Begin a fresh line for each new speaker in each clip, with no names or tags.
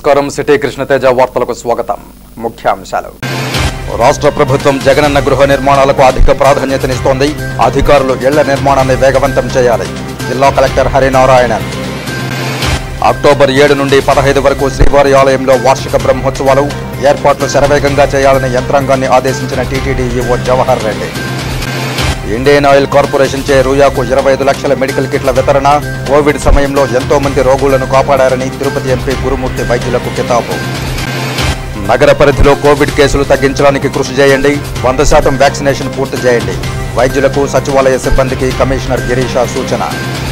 నమస్కారం సిటీ కృష్ణతేజ వార్తలకు స్వాగతం ముఖ్యాంశాలు రాష్ట్ర ప్రభుత్వం జగనన్న గృహ నిర్మాణాలకు అధిక ప్రాధాన్యతనిస్తోంది అధికారులు ఇళ్ల నిర్మాణాన్ని వేగవంతం చేయాలి జిల్లా కలెక్టర్ హరినారాయణన్ అక్టోబర్ ఏడు నుండి పదహైదు వరకు శ్రీవారి ఆలయంలో వార్షిక బ్రహ్మోత్సవాలు ఏర్పాట్లు శరవేగంగా చేయాలని యంత్రాంగాన్ని ఆదేశించిన TTD EO Jawahar Reddy Indian oil corporation చే రూయాకు ఇరవై ఐదు లక్షల మెడికల్ కిట్ల వితరణ కోవిడ్ సమయంలో ఎంతో మంది రోగులను కాపాడారని తిరుపతి ఎంపీ గురుమూర్తి వైద్యులకు కితాబు నగర పరిధిలో కోవిడ్ కేసులు తగ్గించడానికి కృషి చేయండి వంద శాతం వ్యాక్సినేషన్ పూర్తి చేయండి వైద్యులకు సచివాలయ సిబ్బందికి కమిషనర్ గిరీష సూచన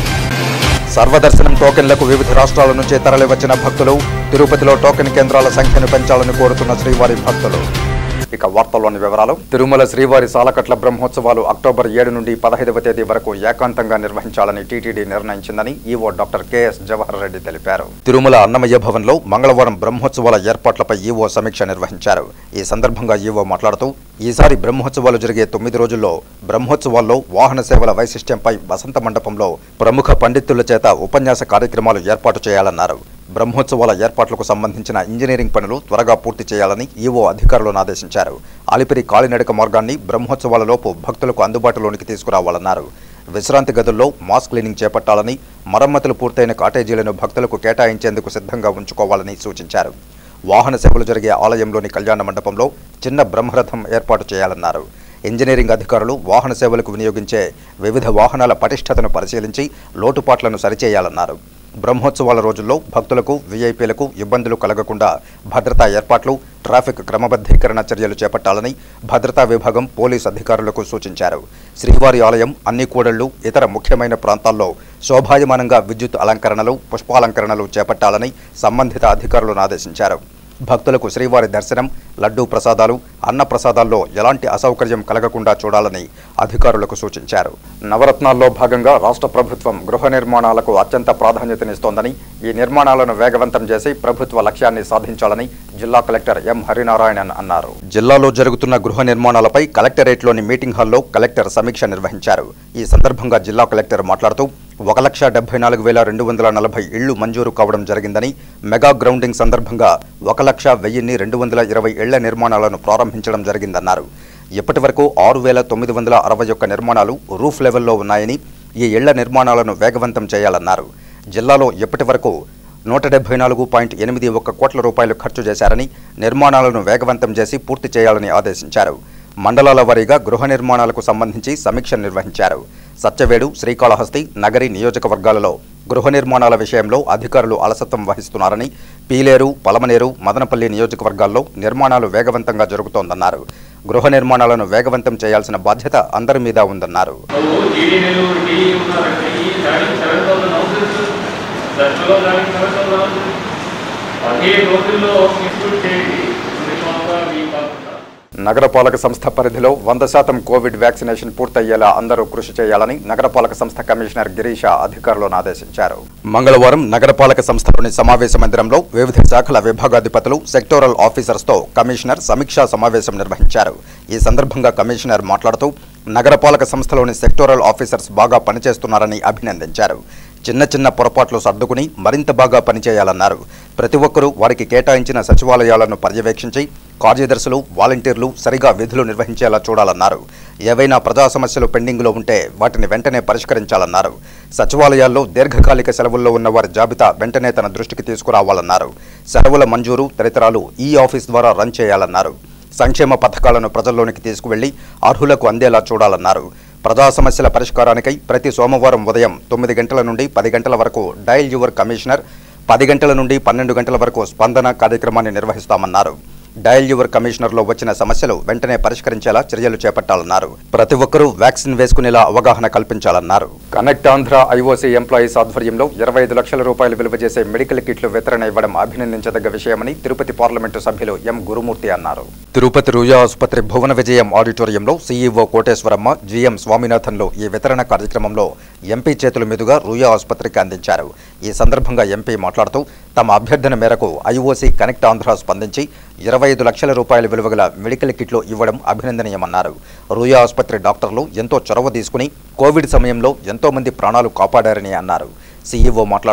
సర్వదర్శనం టోకెన్లకు వివిధ రాష్ట్రాల నుంచి తరలివచ్చిన భక్తులు తిరుపతిలో టోకెన్ కేంద్రాల సంఖ్యను పెంచాలని కోరుతున్న శ్రీవారి భక్తులు ఇక వార్తల్లోని వివరాలు తిరుమల శ్రీవారి సాలకట్ల బ్రహ్మోత్సవాలు అక్టోబర్ ఏడు నుండి పదహైదవ తేదీ వరకు ఏకాంతంగా నిర్వహించాలని టీటీడీ నిర్ణయించిందని EO doctor KS Jawahar Reddy తెలిపారు తిరుమల అన్నమయ్య భవన్లో మంగళవారం బ్రహ్మోత్సవాల ఏర్పాట్లపై ఈవో సమీక్ష నిర్వహించారు ఈ సందర్భంగా ఈవో మాట్లాడుతూ ఈసారి బ్రహ్మోత్సవాలు జరిగే తొమ్మిది రోజుల్లో బ్రహ్మోత్సవాల్లో వాహన సేవల వైశిష్ట్యంపై వసంత మండపంలో ప్రముఖ పండితుల చేత ఉపన్యాస కార్యక్రమాలు ఏర్పాటు చేయాలన్నారు బ్రహ్మోత్సవాల ఏర్పాట్లకు సంబంధించిన ఇంజనీరింగ్ పనులు త్వరగా పూర్తి చేయాలని ఈవో అధికారులను ఆదేశించారు అలిపిరి కాలినడక మార్గాన్ని బ్రహ్మోత్సవాలలోపు భక్తులకు అందుబాటులోనికి తీసుకురావాలన్నారు విశ్రాంతి గదుల్లో మాస్ క్లీనింగ్ చేపట్టాలని మరమ్మతులు పూర్తయిన కాటేజీలను భక్తులకు కేటాయించేందుకు సిద్ధంగా ఉంచుకోవాలని సూచించారు వాహన సేవలు జరిగే ఆలయంలోని కళ్యాణ మండపంలో చిన్న బ్రహ్మరథం ఏర్పాటు చేయాలన్నారు ఇంజనీరింగ్ అధికారులు వాహన సేవలకు వినియోగించే వివిధ వాహనాల పటిష్టతను పరిశీలించి లోటుపాట్లను సరిచేయాలన్నారు బ్రహ్మోత్సవాల రోజుల్లో భక్తులకు వీఐపీలకు ఇబ్బందులు కలగకుండా భద్రతా ఏర్పాట్లు ట్రాఫిక్ క్రమబద్ధీకరణ చర్యలు చేపట్టాలని భద్రతా విభాగం పోలీస్ అధికారులకు సూచించారు శ్రీవారి ఆలయం అన్ని కూడళ్లు ఇతర ముఖ్యమైన ప్రాంతాల్లో శోభాయమానంగా విద్యుత్ అలంకరణలు పుష్పాలంకరణలు చేపట్టాలని సంబంధిత అధికారులను ఆదేశించారు భక్తులకు శ్రీవారి దర్శనం లడ్డూ ప్రసాదాలు అన్న ప్రసాదాల్లో ఎలాంటి అసౌకర్యం కలగకుండా చూడాలని అధికారులకు సూచించారు నవరత్నాల్లో భాగంగా రాష్ట్ర ప్రభుత్వం గృహ నిర్మాణాలకు అత్యంత ప్రాధాన్యతనిస్తోందని ఈ నిర్మాణాలను వేగవంతం చేసి ప్రభుత్వ లక్ష్యాన్ని సాధించాలని జిల్లా కలెక్టర్ ఎం హరినారాయణన్ అన్నారు జిల్లాలో జరుగుతున్న గృహ నిర్మాణాలపై కలెక్టరేట్లోని మీటింగ్ హాల్లో కలెక్టర్ సమీక్ష నిర్వహించారు ఈ సందర్భంగా జిల్లా కలెక్టర్ మాట్లాడుతూ ఒక లక్ష డెబ్బై నాలుగు వేల రెండు వందల నలభై ఇళ్లు మంజూరు కావడం జరిగిందని మెగా గ్రౌండింగ్ సందర్భంగా ఒక లక్ష వెయ్యిన్ని రెండు వందల ఇరవై ఇళ్ల నిర్మాణాలను ప్రారంభించడం జరిగిందన్నారు ఇప్పటి వరకు ఆరు వేల తొమ్మిది వందల అరవై ఒక్క నిర్మాణాలు రూఫ్ లెవెల్లో ఉన్నాయని ఈ ఇళ్ల నిర్మాణాలను వేగవంతం చేయాలన్నారు జిల్లాలో ఇప్పటి వరకు నూట డెబ్బై నాలుగు పాయింట్ ఎనిమిది ఒక్క కోట్ల రూపాయలు ఖర్చు చేశారని నిర్మాణాలను వేగవంతం చేసి పూర్తి చేయాలని ఆదేశించారు మండలాల వారీగా గృహ నిర్మాణాలకు సంబంధించి సమీక్ష నిర్వహించారు సత్యవేడు శ్రీకాళహస్తి నగరి నియోజకవర్గాలలో గృహ నిర్మాణాల విషయంలో అధికారులు అలసత్వం వహిస్తున్నారని పీలేరు పలమనేరు మదనపల్లి నియోజకవర్గాల్లో నిర్మాణాలు వేగవంతంగా జరుగుతోందన్నారు గృహ నిర్మాణాలను వేగవంతం చేయాల్సిన బాధ్యత అందరి మీద ఉందన్నారు
నువ్వు టీడీ నెల్లూరు టీడీ ఉన్నారంటే ఈ దానికి సెవెన్ థౌసండ్ హౌసెస్ దర్శలో దానికి సెవెన్ థౌసండ్ హౌసెస్ పదిహేను రోజుల్లో ఇన్స్టిట్యూట్ చేయండి సునిశ్చితంగా మీ కాకుండా
నగరపాలక సంస్థ పరిధిలో వంద శాతం కోవిడ్ వ్యాక్సినేషన్ పూర్తయ్యేలా అందరూ కృషి చేయాలని నగరపాలక సంస్థ కమిషనర్ గిరీష అధికారులను ఆదేశించారు మంగళవారం నగరపాలక సంస్థలోని సమావేశ మందిరంలో వివిధ శాఖల విభాగాధిపతులు సెక్టోరల్ ఆఫీసర్స్తో కమిషనర్ సమీక్షా సమావేశం నిర్వహించారు ఈ సందర్భంగా కమిషనర్ మాట్లాడుతూ నగరపాలక సంస్థలోని సెక్టోరల్ ఆఫీసర్స్ బాగా పనిచేస్తున్నారని అభినందించారు చిన్న చిన్న పొరపాట్లు సర్దుకుని మరింత బాగా పనిచేయాలన్నారు ప్రతి ఒక్కరూ వారికి కేటాయించిన సచివాలయాలను పర్యవేక్షించి కార్యదర్శులు వాలంటీర్లు సరిగా విధులు నిర్వహించేలా చూడాలన్నారు ఏవైనా ప్రజా సమస్యలు పెండింగ్లో ఉంటే వాటిని వెంటనే పరిష్కరించాలన్నారు సచివాలయాల్లో దీర్ఘకాలిక సెలవుల్లో ఉన్న వారి జాబితా వెంటనే తన దృష్టికి తీసుకురావాలన్నారు సెలవుల మంజూరు తదితరాలు ఈ ఆఫీస్ ద్వారా రన్ చేయాలన్నారు సంక్షేమ పథకాలను ప్రజల్లోనికి తీసుకువెళ్లి అర్హులకు అందేలా చూడాలన్నారు ప్రజా సమస్యల పరిష్కారానికై ప్రతి సోమవారం ఉదయం తొమ్మిది గంటల నుండి పది గంటల వరకు డయల్ యువర్ కమిషనర్ పది గంటల నుండి పన్నెండు గంటల వరకు స్పందన కార్యక్రమాన్ని నిర్వహిస్తామన్నారు డయల్ యువర్ కమిషనర్లో వచ్చిన సమస్యలు వెంటనే పరిష్కరించేలా చర్యలు చేపట్టాలన్నారు ప్రతి ఒక్కరూ వ్యాక్సిన్ వేసుకునేలా అవగాహన కల్పించాలన్నారు కనెక్ట్ ఆంధ్ర ఐఓసీ ఎంప్లాయీస్ ఆధ్వర్యంలో ఇరవై ఐదు లక్షల రూపాయలు విలువ చేసే మెడికల్ కిట్లు వితరణ ఇవ్వడం అభినందించదగ్గ విషయమని తిరుపతి పార్లమెంటు సభ్యులు ఎం గురుమూర్తి అన్నారు తిరుపతి రుయా ఆసుపత్రి భువన విజయం ఆడిటోరియంలో సీఈఓ కోటేశ్వరమ్మ జీఎం స్వామినాథన్లు ఈ వితరణ కార్యక్రమంలో ఎంపీ చేతుల మీదుగా రుయా ఆసుపత్రికి అందించారు ఈ సందర్భంగా ఎంపీ మాట్లాడుతూ తమ అభ్యర్థన మేరకు ఐఓసీ కనెక్ట్ ఆంధ్ర స్పందించి ఇరవై ఐదు లక్షల రూపాయల విలువ గల మెడికల్ కిట్లు ఇవ్వడం అభినందనీయమన్నారు రుయా ఆసుపత్రి డాక్టర్లు ఎంతో చొరవ తీసుకుని కోవిడ్ సమయంలో ఎంతో మంది ప్రాణాలు కాపాడారని అన్నారు సీఈఓ మాట్లాడుతూ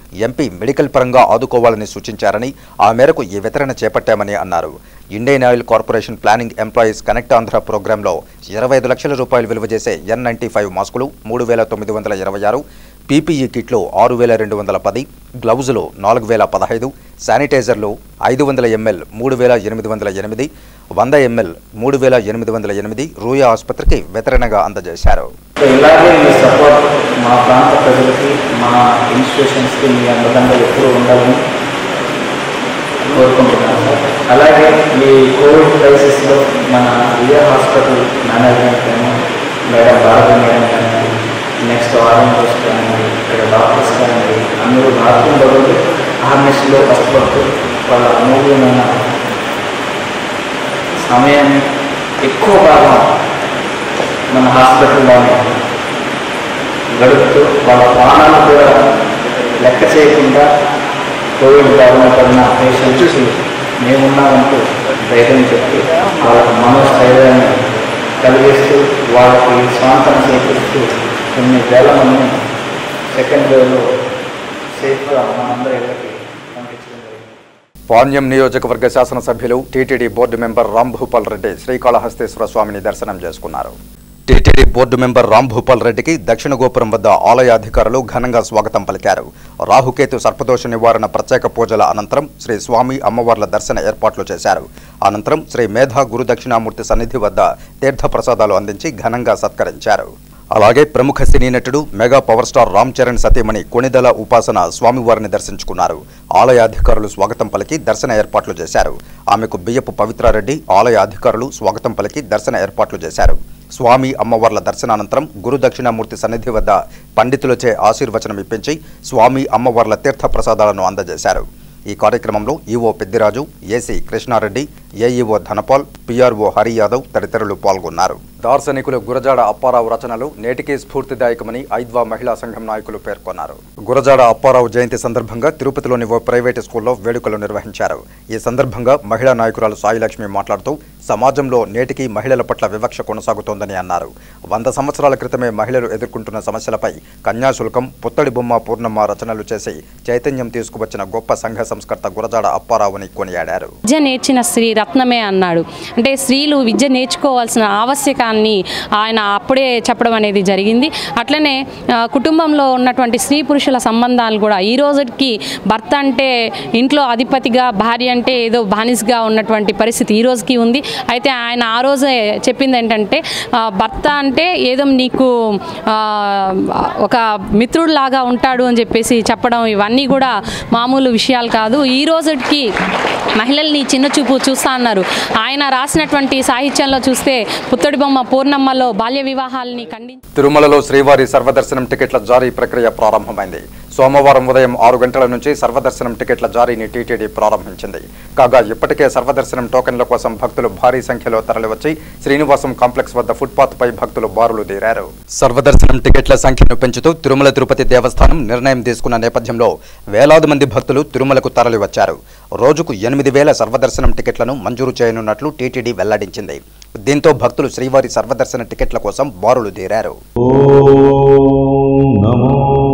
ఎంపీ మెడికల్ పరంగా ఆదుకోవాలని సూచించారని ఆ మేరకు ఈ వితరణ చేపట్టామని అన్నారు Indian oil corporation planning employees connect Andhra ప్రోగ్రాంలో ఇరవై ఐదు లక్షల రూపాయలు విలువ చేసే ఎన్ నైంటీ ఫైవ్ మాస్కులు మూడు వేల తొమ్మిది వందల ఇరవై ఆరు పీపీఈ కిట్లు ఆరు వేల రెండు వందల పది గ్లౌజులు నాలుగు వేల పదహైదు శానిటైజర్లు ఐదు వందల ఎంఎల్ మూడు వేల ఎనిమిది వందల ఎనిమిది వంద ఎంఎల్ మూడు వేల ఎనిమిది వందల ఎనిమిది రూయా ఆసుపత్రికి వితరణగా అందజేశారు
సో ఇలాగే మీ సపోర్ట్ మా ప్రాంత ప్రజలకి మా ఇన్స్టిట్యూషన్స్కి మీ అండదండ ఎప్పుడూ ఉండాలని కోరుకుంటున్నాను సార్ అలాగే ఈ కోవిడ్ క్రైసిస్లో మన రియా హాస్పిటల్ మేనేజ్మెంట్ కానీ మేడం భారతి మేడం కానీ నెక్స్ట్ ఆర్ఎంఓస్ కానీ ఇక్కడ డాక్టర్స్ కానీ అందరూ రాత్రులు ఆర్మిస్లో కష్టపడుతూ వాళ్ళ అమూల్యమైన సమయాన్ని ఎక్కువ భాగం మన హాస్పిటల్లోనే గడుపుతూ వాళ్ళ ప్రాణాలు కూడా లెక్క చేయకుండా కోవిడ్ బారిన పడిన పేషెంట్స్కి మేమున్నామంటూ ధైర్యం చెప్పి వాళ్ళకి మనోస్థైర్యాన్ని కలిగిస్తూ వాళ్ళకి స్వాంతం చేకూరుస్తూ కొన్ని వేల మందిని సెకండ్ వేవ్లో సేఫ్గా మనందరి ఇళ్ళకి పంపించడం జరిగింది
పాణ్యం నియోజకవర్గ శాసనసభ్యులు TTD board member Rambhupal Reddy Srikalahasteeswara స్వామిని దర్శనం చేసుకున్నారు టీటీడీ బోర్డు మెంబర్ రాంభూపాల్ రెడ్డికి దక్షిణ గోపురం వద్ద ఆలయ అధికారులు ఘనంగా స్వాగతం పలికారు రాహుకేతు సర్పదోష నివారణ ప్రత్యేక పూజల అనంతరం శ్రీ స్వామి అమ్మవార్ల దర్శన ఏర్పాట్లు చేశారు అనంతరం శ్రీ మేధా గురుదక్షిణామూర్తి సన్నిధి వద్ద తీర్థ ప్రసాదాలు అందించి ఘనంగా సత్కరించారు అలాగే ప్రముఖ సినీ నటుడు mega power star Ram Charan సతీమణి కొణిదల ఉపాసన స్వామివారిని దర్శించుకున్నారు ఆలయ అధికారులు స్వాగతం పలికి దర్శన ఏర్పాట్లు చేశారు ఆమెకు బియ్యపు పవిత్రారెడ్డి ఆలయ అధికారులు స్వాగతం పలికి దర్శన ఏర్పాట్లు చేశారు స్వామి అమ్మవార్ల దర్శనానంతరం గురు దక్షిణామూర్తి సన్నిధి వద్ద పండితులచే ఆశీర్వచనం ఇప్పించి స్వామి అమ్మవార్ల తీర్థ ప్రసాదాలను అందజేశారు ఈ కార్యక్రమంలో EO Peddiraju AC Krishna Reddy AEO Dhanapal PRO Hari Yadav తదితరులు పాల్గొన్నారు దార్శనికులు గురజాడ అప్పారావు రచనలు నేటికీ స్ఫూర్తిదాయకమని ఐద్వా మహిళా సంఘం నాయకులు పేర్కొన్నారు గురజాడ అప్పారావు జయంతి సందర్భంగా తిరుపతిలోని ఓ ప్రైవేటు స్కూల్లో వేడుకలు నిర్వహించారు ఈ సందర్భంగా మహిళా నాయకురాలు సాయిలక్ష్మి మాట్లాడుతూ సమాజంలో నేటికీ మహిళల పట్ల వివక్ష కొనసాగుతోందని అన్నారు వంద సంవత్సరాల క్రితమే మహిళలు ఎదుర్కొంటున్న సమస్యలపై కన్యాశుల్కం పుత్తడి బొమ్మ పూర్ణమ్మ రచనలు చేసి చైతన్యం తీసుకువచ్చిన గొప్ప సంఘ సంస్కర్త గురజాడ అప్పారావుని కొనియాడారు
విద్య నేర్చిన స్త్రీ రత్నమే అన్నాడు అంటే స్త్రీలు విద్య నేర్చుకోవాల్సిన ఆవశ్యకాన్ని ఆయన అప్పుడే చెప్పడం అనేది జరిగింది అట్లనే ఆ, కుటుంబంలో ఉన్నటువంటి స్త్రీ పురుషుల సంబంధాలు కూడా ఈ రోజుకి భర్త అంటే ఇంట్లో అధిపతిగా భార్య అంటే ఏదో బానిసగా ఉన్నటువంటి పరిస్థితి ఈ రోజుకి ఉంది అయితే ఆయన ఆ రోజే చెప్పింది ఏంటంటే ఆ, భర్త అంటే ఏదో నీకు ఆ, ఒక మిత్రుడిలాగా ఉంటాడు అని చెప్పేసి చెప్పడం ఇవన్నీ కూడా మామూలు విషయాలు కాదు ఈ రోజుకి మహిళల్ని చిన్న చూపు చూస్తా అన్నారు ఆయన రాసినటువంటి సాహిత్యంలో చూస్తే పుత్తడి బొమ్మ పూర్ణమ్మలో బాల్య వివాహాలని ఖండించి
తిరుమలలో శ్రీవారి సర్వదర్శనం టికెట్ల జారీ ప్రక్రియ ప్రారంభమైంది సోమవారం ఉదయం ఆరు గంటల నుంచి సర్వదర్శనం టికెట్ల జారీని టీటీడీ ప్రారంభించింది కాగా ఇప్పటికే సర్వదర్శనం టోకెన్ల కోసం భక్తులు భారీ సంఖ్యలో తరలివచ్చి శ్రీనివాసం కాంప్లెక్స్ వద్ద ఫుట్పాత్ పై భక్తులు బారులు తీరారు సర్వదర్శనం టికెట్ల సంఖ్యను పెంచుతూ తిరుమల తిరుపతి దేవస్థానం నిర్ణయం తీసుకున్న నేపథ్యంలో వేలాది మంది భక్తులు తిరుమలకు తరలివచ్చారు రోజుకు ఎనిమిది వేల సర్వదర్శనం టికెట్లను మంజూరు చేయనున్నట్లు టీటీడీ వెల్లడించింది దీంతో భక్తులు శ్రీవారి సర్వదర్శన టికెట్ల కోసం బారులు తీరారు
ॐ नमो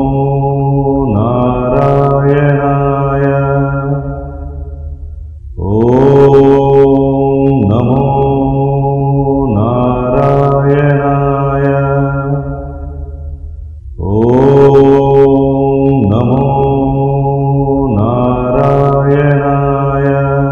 नारायणाय ॐ नमो नारायणाय ॐ नमो नारायणाय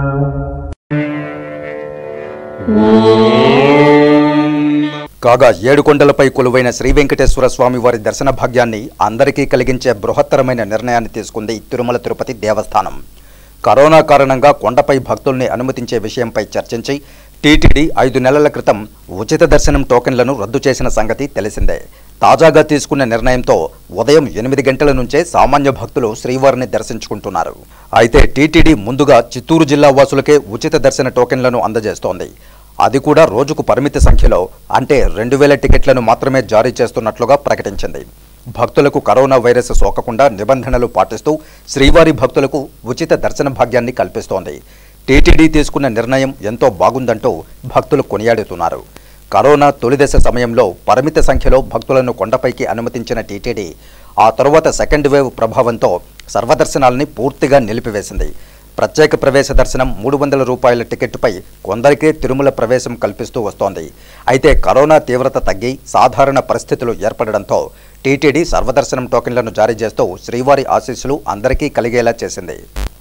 కాగా ఏడుకొండలపై కొలువైన శ్రీ వెంకటేశ్వర స్వామి వారి దర్శన భాగ్యాన్ని అందరికీ కలిగించే బృహత్తరమైన నిర్ణయాన్ని తీసుకుంది తిరుమల తిరుపతి దేవస్థానం కరోనా కారణంగా కొండపై భక్తుల్ని అనుమతించే విషయంపై చర్చించి టీటీడీ ఐదు నెలల క్రితం ఉచిత దర్శనం టోకెన్లను రద్దు చేసిన సంగతి తెలిసిందే తాజాగా తీసుకున్న నిర్ణయంతో ఉదయం ఎనిమిది గంటల నుంచే సామాన్య భక్తులు శ్రీవారిని దర్శించుకుంటున్నారు అయితే టీటీడీ ముందుగా చిత్తూరు జిల్లా వాసులకే ఉచిత దర్శన టోకెన్లను అందజేస్తోంది అది కూడా రోజుకు పరిమిత సంఖ్యలో అంటే రెండు వేల టికెట్లను మాత్రమే జారీ చేస్తున్నట్లుగా ప్రకటించింది భక్తులకు కరోనా వైరస్ సోకకుండా నిబంధనలు పాటిస్తూ శ్రీవారి భక్తులకు ఉచిత దర్శన భాగ్యాన్ని కల్పిస్తోంది టీటీడీ తీసుకున్న నిర్ణయం ఎంతో బాగుందంటూ భక్తులు కొనియాడుతున్నారు కరోనా తొలిదశ సమయంలో పరిమిత సంఖ్యలో భక్తులను కొండపైకి అనుమతించిన టీటీడీ ఆ తరువాత సెకండ్ వేవ్ ప్రభావంతో సర్వదర్శనాలని పూర్తిగా నిలిపివేసింది ప్రత్యేక ప్రవేశ దర్శనం మూడు వందల రూపాయల టికెట్పై కొందరికే తిరుమల ప్రవేశం కల్పిస్తూ వస్తోంది అయితే కరోనా తీవ్రత తగ్గి సాధారణ పరిస్థితులు ఏర్పడడంతో టీటీడీ సర్వదర్శనం టోకెన్లను జారీ చేస్తూ శ్రీవారి ఆశీస్సులు అందరికీ కలిగేలా చేసింది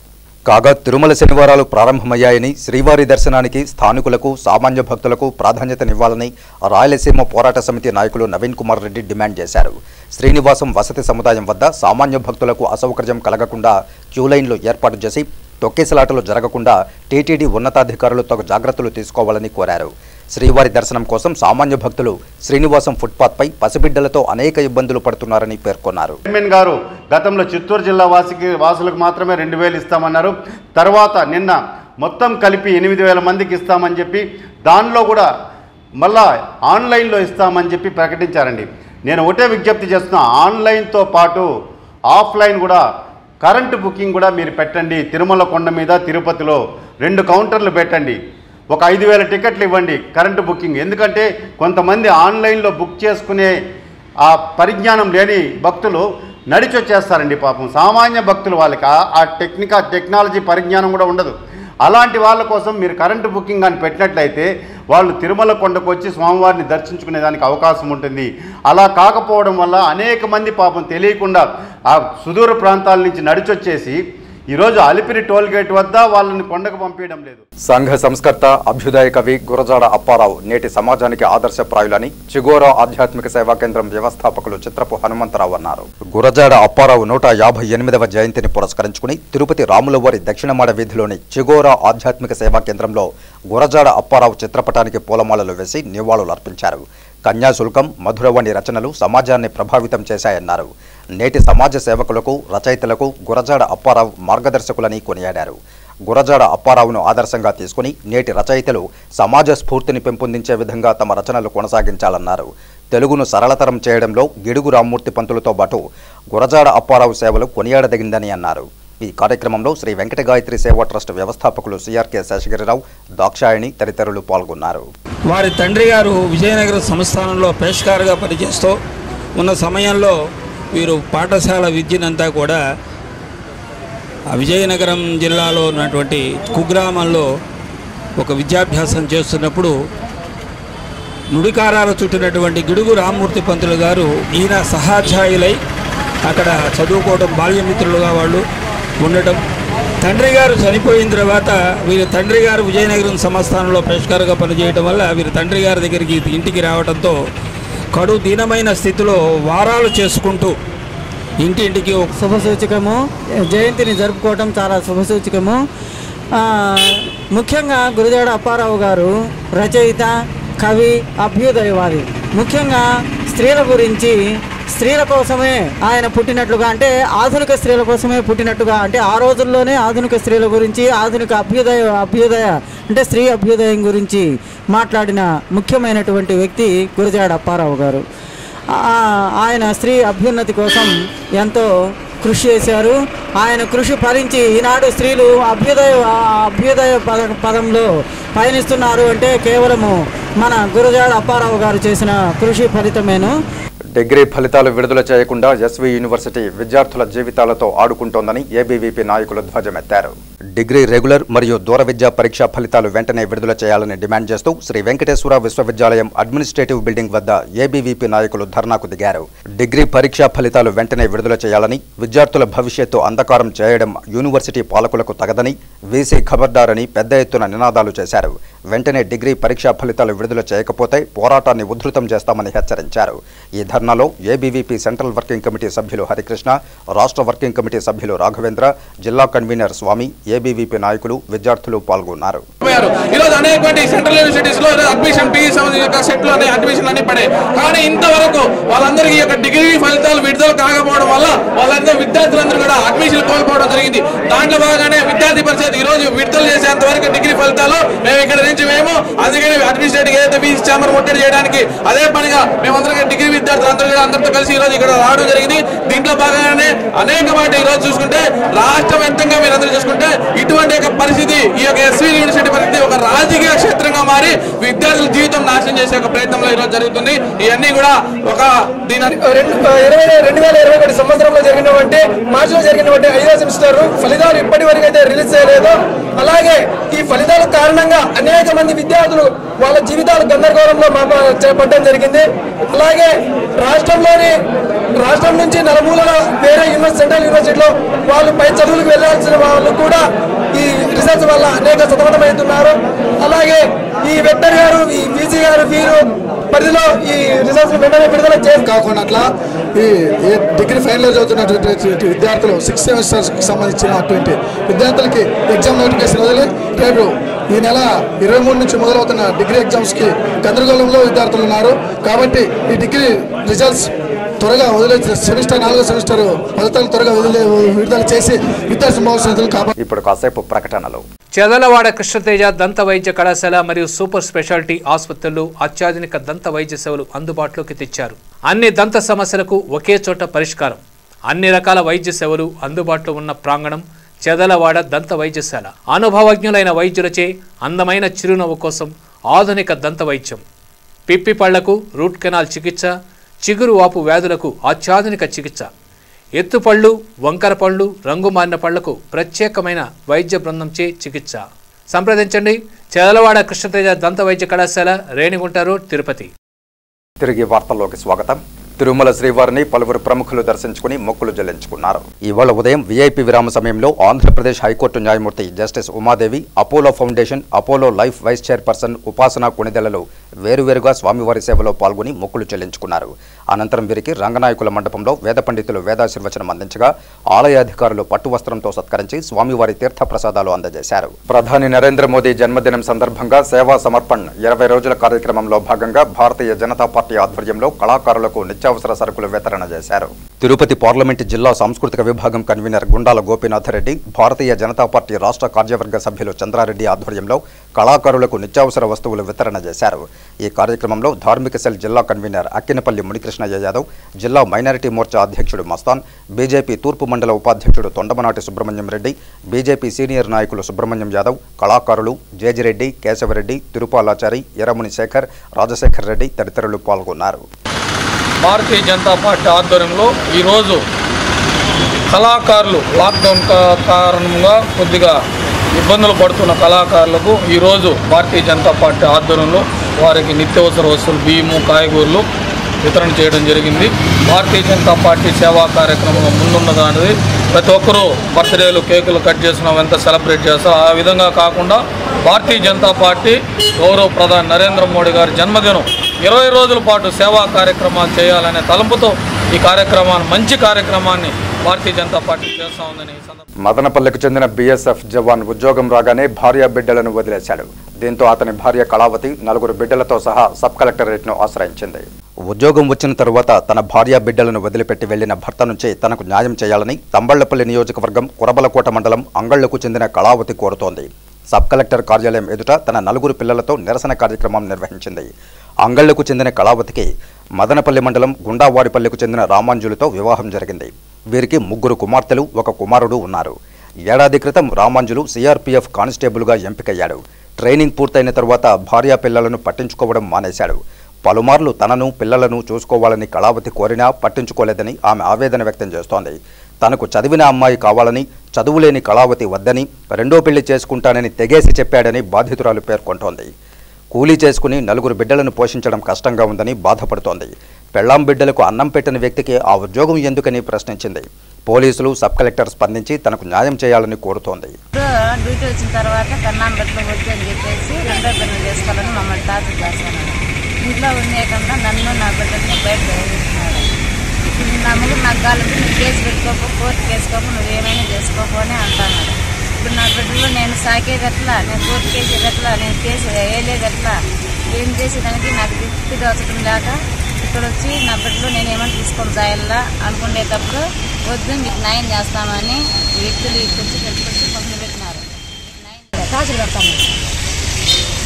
కాగా తిరుమల శనివారాలు ప్రారంభమయ్యాయని శ్రీవారి దర్శనానికి స్థానికులకు సామాన్య భక్తులకు ప్రాధాన్యతనివ్వాలని రాయలసీమ పోరాట సమితి నాయకులు నవీన్ కుమార్ రెడ్డి డిమాండ్ చేశారు శ్రీనివాసం వసతి సముదాయం వద్ద సామాన్య భక్తులకు అసౌకర్యం కలగకుండా క్యూలైన్లు ఏర్పాటు చేసి తొక్కేసలాటలు జరగకుండా టీటీడీ ఉన్నతాధికారులు తగు జాగ్రత్తలు తీసుకోవాలని కోరారు శ్రీవారి దర్శనం కోసం సామాన్య భక్తులు శ్రీనివాసం ఫుట్పాత్పై పసిబిడ్డలతో అనేక ఇబ్బందులు పడుతున్నారని పేర్కొన్నారు
చైర్మన్ గారు గతంలో చిత్తూరు జిల్లా వాసికి వాసులకు మాత్రమే రెండు వేలు ఇస్తామన్నారు తర్వాత నిన్న మొత్తం కలిపి ఎనిమిది వేల మందికి ఇస్తామని చెప్పి దానిలో కూడా మళ్ళా ఆన్లైన్లో ఇస్తామని చెప్పి ప్రకటించారండి నేను ఒకటే విజ్ఞప్తి చేస్తున్నా ఆన్లైన్తో పాటు ఆఫ్లైన్ కూడా కరెంటు బుకింగ్ కూడా మీరు పెట్టండి తిరుమల కొండ మీద తిరుపతిలో రెండు కౌంటర్లు పెట్టండి ఒక ఐదు వేల టికెట్లు ఇవ్వండి కరెంటు బుకింగ్ ఎందుకంటే కొంతమంది ఆన్లైన్లో బుక్ చేసుకునే ఆ పరిజ్ఞానం లేని భక్తులు నడిచి వచ్చేస్తారండి పాపం సామాన్య భక్తులు వాళ్ళకి ఆ- ఆ టెక్నికా టెక్నాలజీ పరిజ్ఞానం కూడా ఉండదు అలాంటి వాళ్ళ కోసం మీరు కరెంటు బుకింగ్ అని పెట్టినట్లయితే వాళ్ళు తిరుమల కొండకు వచ్చి స్వామివారిని దర్శించుకునే దానికి అవకాశం ఉంటుంది అలా కాకపోవడం వల్ల అనేక మంది పాపం తెలియకుండా ఆ సుదూర ప్రాంతాల నుంచి నడిచొచ్చేసి ఈరోజు అలిపిరి టోల్ గేట్ వద్ద వాళ్ళని కొండకు పంపించడం లేదు
సంఘ సంస్కర్త అభ్యుదయ కవి గురజాడ అప్పారావు నేటి సమాజానికి ఆదర్శప్రాయులని చిగోరా ఆధ్యాత్మిక సేవా కేంద్రం వ్యవస్థాపకులు చిత్రపు హనుమంతరావు అన్నారు గురజాడ అప్పారావు నూట యాభై ఎనిమిదవ జయంతిని పురస్కరించుకుని తిరుపతి రాములవారి దక్షిణమాడ వీధిలోని చిగోరా ఆధ్యాత్మిక సేవా కేంద్రంలో గురజాడ అప్పారావు చిత్రపటానికి పూలమాలలు వేసి నివాళులు అర్పించారు కన్యాశుల్కం మధురవాణి రచనలు సమాజాన్ని ప్రభావితం చేశాయన్నారు నేటి సమాజ సేవకులకు రచయితలకు గురజాడ అప్పారావు మార్గదర్శకులని కొనియాడారు గురజాడ అప్పారావును ఆదర్శంగా తీసుకుని నేటి రచయితలు సమాజ స్ఫూర్తిని పెంపొందించే విధంగా తమ రచనలు కొనసాగించాలన్నారు తెలుగును సరళతరం చేయడంలో గిడుగు రామ్మూర్తి పంతులతో పాటు గురజాడ అప్పారావు సేవలు కొనియాడదగిందని అన్నారు ఈ కార్యక్రమంలో శ్రీ వెంకట గాయత్రి సేవా ట్రస్ట్ వ్యవస్థాపకులు సిఆర్కే శేషగిరిరావు దాక్షాయణి తదితరులు పాల్గొన్నారు
వారి తండ్రి గారు విజయనగరం సంస్థానంలో పేష్కారుగా పనిచేస్తూ ఉన్న సమయంలో వీరు పాఠశాల విద్యనంతా కూడా ఆ విజయనగరం జిల్లాలో ఉన్నటువంటి కుగ్రామంలో ఒక విద్యాభ్యాసం చేస్తున్నప్పుడు నుడికారాలు చుట్టినటువంటి గిడుగు రామ్మూర్తి పంతులు గారు ఈయన సహాధ్యాయులై అక్కడ చదువుకోవడం బాల్యమిత్రులుగా వాళ్ళు ఉండటం తండ్రి గారు చనిపోయిన తర్వాత వీరి తండ్రి గారు విజయనగరం సంస్థానంలో పరిష్కారంగా పనిచేయడం వల్ల వీరి తండ్రి గారి దగ్గరికి ఇంటికి రావడంతో కడు దీనమైన స్థితిలో వారాలు చేసుకుంటూ ఇంటింటికి ఒక
శుభ సూచకము జయంతిని జరుపుకోవటం చాలా శుభ సూచకము ఆ, ముఖ్యంగా గురుదేవుడు అప్పారావు గారు రచయిత కవి అభ్యుదయవాది ముఖ్యంగా స్త్రీల గురించి స్త్రీల కోసమే ఆయన పుట్టినట్లుగా అంటే ఆధునిక స్త్రీల కోసమే పుట్టినట్టుగా అంటే ఆ రోజుల్లోనే ఆధునిక స్త్రీల గురించి ఆధునిక అభ్యుదయ అభ్యుదయ అంటే స్త్రీ అభ్యుదయం గురించి మాట్లాడిన ముఖ్యమైనటువంటి వ్యక్తి గురజాడ అప్పారావు గారు ఆ- ఆయన స్త్రీ అభ్యున్నతి కోసం ఎంతో కృషి చేశారు ఆయన కృషి ఫలించి ఈనాడు స్త్రీలు అభ్యుదయ ఆ అభ్యుదయ పద పదంలో పయనిస్తున్నారు అంటే కేవలము మన గురజాడ అప్పారావు గారు చేసిన కృషి ఫలితమేను
డిగ్రీ ఫలితాలు విడుదల చేయకుండా ఎస్వి యూనివర్సిటీ విద్యార్థుల జీవితాలతో ఆడుకుంటోందని ఏబీవీపీ నాయకులు ధ్వజమెత్తారు డిగ్రీ రెగ్యులర్ మరియు దూర విద్యా పరీక్షా ఫలితాలు వెంటనే విడుదల చేయాలని డిమాండ్ చేస్తూ శ్రీ వెంకటేశ్వర విశ్వవిద్యాలయం అడ్మినిస్ట్రేటివ్ బిల్డింగ్ వద్ద ఏబీవీపీ నాయకులు ధర్నాకు దిగారు డిగ్రీ పరీక్షా ఫలితాలు వెంటనే విడుదల చేయాలని విద్యార్థుల భవిష్యత్తు అంధకారం చేయడం యూనివర్సిటీ పాలకులకు తగదని వీసీ ఖబర్దారని పెద్ద ఎత్తున నినాదాలు చేశారు వెంటనే డిగ్రీ పరీక్షా ఫలితాలు విడుదల చేయకపోతే పోరాటాన్ని ఉధృతం చేస్తామని హెచ్చరించారు ఈ ధర్నాలో ఏబీవీపీ సెంట్రల్ వర్కింగ్ కమిటీ సభ్యులు హరికృష్ణ రాష్ట్ర వర్కింగ్ కమిటీ సభ్యులు రాఘవేంద్ర జిల్లా కన్వీనర్ స్వామి ఏబీవీపీ నాయకులు విద్యార్థులు పాల్గొన్నారు
పోయారు ఈ రోజు అనేకటువంటి సెంట్రల్ యూనివర్సిటీస్ లో అడ్మిషన్ పీ యొక్క సెట్లు అనే అడ్మిషన్ అన్ని పడే కానీ ఇంతవరకు వాళ్ళందరికీ ఈ యొక్క డిగ్రీ ఫలితాలు విడుదల కాకపోవడం వల్ల వాళ్ళందరూ విద్యార్థులందరూ కూడా అడ్మిషన్ కోల్పోవడం జరిగింది దాంట్లో భాగంగానే విద్యార్థి పరిషత్ ఈ రోజు విడుదల చేసేంత వరకు డిగ్రీ ఫలితాలు మేము ఇక్కడ నుంచి మేము అందుకని అడ్మినిస్ట్రేటివ్ ఏదైతే ఫీజు ఛాంబర్ ముట్టడి చేయడానికి అదే పనిగా మేమందరం డిగ్రీ విద్యార్థులు అందరూ కూడా అందరితో కలిసి ఈ రోజు ఇక్కడ రావడం జరిగింది దీంట్లో భాగంగానే అనేక మాట ఈ రోజు చూసుకుంటే రాష్ట్ర వ్యాప్తంగా మీరు అందరూ చూసుకుంటే ఇటువంటి యొక్క పరిస్థితి ఈ యొక్క ఎస్వి యూనివర్సిటీ పరిస్థితి ఒక రాజకీయ క్షేత్రంగా మారి విద్యార్థుల జీవితం నాశనం చేసే ఒక ప్రయత్నంలో ఈ రోజు జరుగుతుంది ఇవన్నీ కూడా ఒక దీని
రెండు ఇరవై రెండు వేల ఇరవై ఒకటి సంవత్సరంలో జరిగినటువంటి మార్చిలో జరిగినటువంటి ఐదో సెమిస్టర్ ఫలితాలు ఇప్పటి వరకు అయితే రిలీజ్ చేయలేదు అలాగే ఈ ఫలితాల కారణంగా అనేక మంది విద్యార్థులు వాళ్ళ జీవితాలు గందరగోళంలో మాప చేపట్టడం జరిగింది అలాగే రాష్ట్రంలోని రాష్ట్రం నుంచి నలుమూలల వేరే యూనివర్సిటీ సెంట్రల్ యూనివర్సిటీలో వాళ్ళు పై చదువులకు వెళ్ళాల్సిన వాళ్ళు కూడా ఈ రిసర్చ్ వల్ల అనేక సతమతమవుతున్నారు అలాగే ఈ వెక్టర్ గారు ఈ పీజీ గారు వీరు పరిధిలో ఈ రిజల్ట్స్ వెంటనే విడుదల చేసి
కాకుండా అట్లా ఈ ఈ డిగ్రీ ఫైనల్ ఇయర్ చదువుతున్నటువంటి విద్యార్థులు సిక్స్ సెమిస్టర్స్కి సంబంధించినటువంటి విద్యార్థులకి ఎగ్జామ్ నోటిఫికేషన్ వదిలి రేపు ఈ నెల ఇరవై మూడు నుంచి మొదలవుతున్న డిగ్రీ ఎగ్జామ్స్కి గందరగోళంలో విద్యార్థులు ఉన్నారు కాబట్టి ఈ డిగ్రీ రిజల్ట్స్ త్వరగా వదిలే సెమిస్టర్ నాలుగో సెమిస్టర్ ఫలితాలు త్వరగా వదిలే విడుదల చేసి విద్యార్థి భవిష్యత్తులు కాపాడు
ఇప్పుడు కాసేపు ప్రకటనలు
చెదలవాడ కృష్ణతేజ దంత వైద్య కళాశాల మరియు సూపర్ స్పెషాలిటీ ఆసుపత్రులు అత్యాధునిక దంత వైద్య సేవలు అందుబాటులోకి తెచ్చారు అన్ని దంత సమస్యలకు ఒకే చోట పరిష్కారం అన్ని రకాల వైద్య సేవలు అందుబాటులో ఉన్న ప్రాంగణం చెదలవాడ దంత వైద్యశాల అనుభవజ్ఞులైన వైద్యులచే అందమైన చిరునవ్వు కోసం ఆధునిక దంత వైద్యం పిప్పి పళ్లకు రూట్ కెనాల్ చికిత్స చిగురు వాపు వ్యాధులకు అత్యాధునిక చికిత్స ఎత్తుపళ్ళు వంకర పళ్ళు రంగు మారిన పళ్లకు ప్రత్యేకమైన వైద్య బృందంచే చికిత్స సంప్రదించండి చెదలవాడ కృష్ణతేజ దంత వైద్య కళాశాల రేణిగుంట రోడ్ తిరుపతి
తిరిగి వార్తల్లోకి స్వాగతం తిరుమల శ్రీవారిని పలువురు ప్రముఖులు దర్శించుకుని మొక్కులు చెల్లించుకున్నారు ఇవాళ ఉదయం వీఐపీ విరామ సమయంలో ఆంధ్రప్రదేశ్ హైకోర్టు న్యాయమూర్తి justice Umadevi Apollo foundation Apollo life vice chairperson Upasana కొణిదెలలో వేరువేరుగా స్వామివారి సేవలో పాల్గొని మొక్కులు చెల్లించుకున్నారు అనంతరం వీరికి రంగనాయకుల మండపంలో వేద పండితులు వేదాశీర్వచనం అందించగా ఆలయ అధికారులు పట్టు వస్త్రంతో సత్కరించి స్వామివారి తీర్థ ప్రసాదాలు అందజేశారు ప్రధాని నరేంద్ర మోదీ జన్మదినం సందర్భంగా సేవా సమర్పణ్ ఇరవై రోజుల కార్యక్రమంలో భాగంగా భారతీయ జనతా పార్టీ ఆధ్వర్యంలో కళాకారులకు నిత్యావసర సరుకులు వితరణ చేశారు తిరుపతి పార్లమెంటు జిల్లా సాంస్కృతిక విభాగం కన్వీనర్ గుండాల గోపీనాథ్ రెడ్డి భారతీయ జనతా పార్టీ రాష్ట్ర కార్యవర్గ సభ్యులు చంద్రారెడ్డి ఆధ్వర్యంలో కళాకారులకు నిత్యావసర వస్తువులు వితరణ చేశారు ఈ కార్యక్రమంలో ధార్మిక సెల్ జిల్లా కన్వీనర్ అక్కినపల్లి మునికృష్ణయ్య యాదవ్ జిల్లా మైనారిటీ మోర్చా అధ్యక్షుడు మస్తాన్ బీజేపీ తూర్పు మండల ఉపాధ్యక్షుడు తొండమనాటి సుబ్రహ్మణ్యం రెడ్డి బీజేపీ సీనియర్ నాయకులు సుబ్రహ్మణ్యం యాదవ్ కళాకారులు జేజిరెడ్డి కేశవరెడ్డి తిరుపాలాచారి ఎర్రముని శేఖర్ రాజశేఖర్ రెడ్డి తదితరులు పాల్గొన్నారు
భారతీయ జనతా పార్టీ ఆధ్వర్యంలో ఈరోజు కళాకారులు లాక్డౌన్ కా- కారణంగా కొద్దిగా ఇబ్బందులు పడుతున్న కళాకారులకు ఈరోజు భారతీయ జనతా పార్టీ ఆధ్వర్యంలో వారికి నిత్యావసర వస్తువులు బియ్యము కాయగూరలు వితరణ చేయడం జరిగింది భారతీయ జనతా పార్టీ సేవా కార్యక్రమంలో ముందున్నదానిది ప్రతి ఒక్కరూ బర్త్డేలు కేకులు కట్ చేసిన ఎంత సెలబ్రేట్ చేస్తారు ఆ విధంగా కాకుండా భారతీయ జనతా పార్టీ గౌరవ ప్రధాని నరేంద్ర మోడీ గారి జన్మదినం ఇరవై రోజుల పాటు సేవా కార్యక్రమాలు చేయాలనే తలంపుతో ఈ కార్యక్రమాన్ని మంచి కార్యక్రమాన్ని భారతీయ జనతా పార్టీ చేస్తా ఉందని ఈ సందర్భంగా
మదనపల్లెకు చెందిన బీఎస్ఎఫ్ జవాన్ ఉద్యోగం రాగానే భార్య బిడ్డలను వదిలేశాడు దీంతో అతని భార్య కళావతి నలుగురు బిడ్డలతో సహా సబ్ కలెక్టరేట్ను ఆశ్రయించింది ఉద్యోగం వచ్చిన తరువాత తన భార్య బిడ్డలను వదిలిపెట్టి వెళ్లిన భర్త నుంచి తనకు న్యాయం చేయాలని తంబళ్లపల్లి నియోజకవర్గం కురబలకోట మండలం అంగళ్లకు చెందిన కళావతి కోరుతోంది సబ్ కలెక్టర్ కార్యాలయం ఎదుట తన నలుగురు పిల్లలతో నిరసన కార్యక్రమం నిర్వహించింది అంగళ్లకు చెందిన కళావతికి మదనపల్లి మండలం గుండావారిపల్లికి చెందిన రామాంజులతో వివాహం జరిగింది వీరికి ముగ్గురు కుమార్తెలు ఒక కుమారుడు ఉన్నారు ఏడాది క్రితం రామాంజులు సిఆర్పీఎఫ్ కానిస్టేబుల్గా ఎంపికయ్యాడు ట్రైనింగ్ పూర్తయిన తరువాత భార్యా పిల్లలను పట్టించుకోవడం మానేశాడు పలుమార్లు తనను పిల్లలను చూసుకోవాలని కళావతి కోరినా పట్టించుకోలేదని ఆమె ఆవేదన వ్యక్తం చేస్తోంది తనకు చదివిన అమ్మాయి కావాలని చదువులేని కళావతి వద్దని రెండో పెళ్లి చేసుకుంటానని తెగేసి చెప్పాడని బాధితురాలు పేర్కొంటోంది కూలీ చేసుకుని నలుగురు బిడ్డలను పోషించడం కష్టంగా ఉందని బాధపడుతోంది పెళ్లాం బిడ్డలకు అన్నం పెట్టిన వ్యక్తికి ఆ ఉద్యోగం ఎందుకని ప్రశ్నించింది పోలీసులు సబ్ కలెక్టర్ స్పందించి తనకు న్యాయం చేయాలని కోరుతోంది
ఇప్పుడు డ్యూటీ వచ్చిన తర్వాత కన్నాం బట్టలు వద్దు అని చెప్పేసి రెండో పెళ్లి చేసుకోవాలని మమ్మల్ని టార్చర్ చేస్తున్నాడు ఇంట్లో ఉండేయకుండా నన్ను నా బిడ్డల్ని బయట వేస్తున్నాడు ఇప్పుడు నా ముగ్గురు నాకు కావాలంటే నువ్వు కేసు పెట్టుకోకు కోర్టు కేసుకోకు నువ్వు ఏమైనా చేసుకోకు అని అంటున్నాడు ఇప్పుడు నా బిడ్డలు నేను సాకేది ఎట్లా నేను కోర్టు కేసేది ఎట్లా నేను కేసు వేయలేదు ఎట్లా ఏం చేసేదానికి నాకు దిక్కు దోచడం లేక ఇక్కడ వచ్చి నా బిడ్డలు నేను ఏమైనా తీసుకొని జాయల్లా అనుకునేటప్పుడు వద్దు మీకు న్యాయం చేస్తామని ఈ వ్యక్తులు ఇక్కడికి తెలుసుకొచ్చి పంపిణీ పెట్టినారు
టార్చర్ పెడతాము